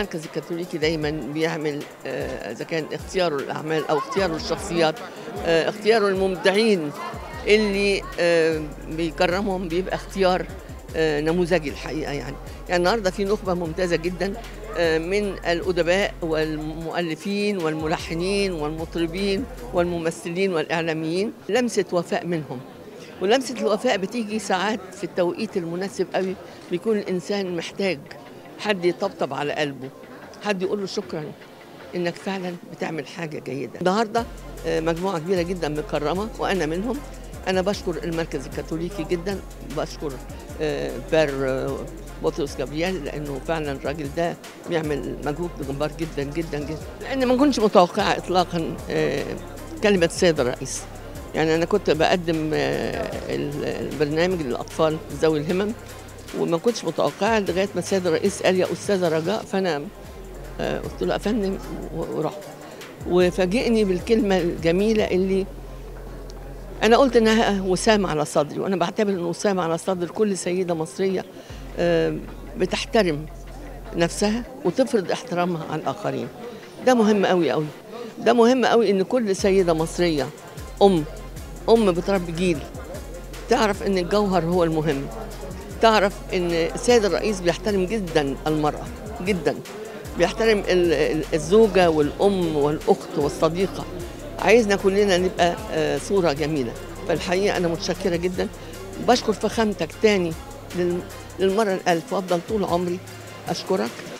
المركز الكاثوليكي دايما بيعمل آه، اذا كان اختياره الاعمال او اختياره الشخصيات آه، اختياره المبدعين اللي آه، بيكرمهم بيبقى اختيار آه، نموذجي الحقيقه يعني يعني النهارده في نخبه ممتازه جدا آه، من الادباء والمؤلفين والملحنين والمطربين والممثلين والاعلاميين لمسه وفاء منهم ولمسه الوفاء بتيجي ساعات في التوقيت المناسب قوي بيكون الانسان محتاج حد يطبطب على قلبه حد يقول له شكرا انك فعلا بتعمل حاجه جيده النهارده آه، مجموعه كبيره جدا مكرمه وانا منهم انا بشكر المركز الكاثوليكي جدا بشكر آه، بار آه، بطرس جابرييل لانه فعلا الراجل ده بيعمل مجهود جبار جدا جدا جدا لان ما كنتش متوقعه اطلاقا آه، كلمه سيد الرئيس يعني انا كنت بقدم آه، ال- البرنامج للاطفال ذوي الهمم وما كنتش متوقعه لغايه ما السيد الرئيس قال يا استاذه رجاء فانا آه، قلت له افندم و- ورحت وفاجئني بالكلمه الجميله اللي انا قلت انها وسام على صدري وانا بعتبر ان وسام على صدر كل سيده مصريه آه، بتحترم نفسها وتفرض احترامها على الاخرين ده مهم قوي قوي ده مهم قوي ان كل سيده مصريه ام ام بتربي جيل تعرف ان الجوهر هو المهم تعرف ان السيد الرئيس بيحترم جدا المراه جدا بيحترم ال- ال- الزوجه والام والاخت والصديقه عايزنا كلنا نبقى آه، صوره جميله فالحقيقه انا متشكره جدا بشكر فخامتك تاني لل- للمره الالف وافضل طول عمري اشكرك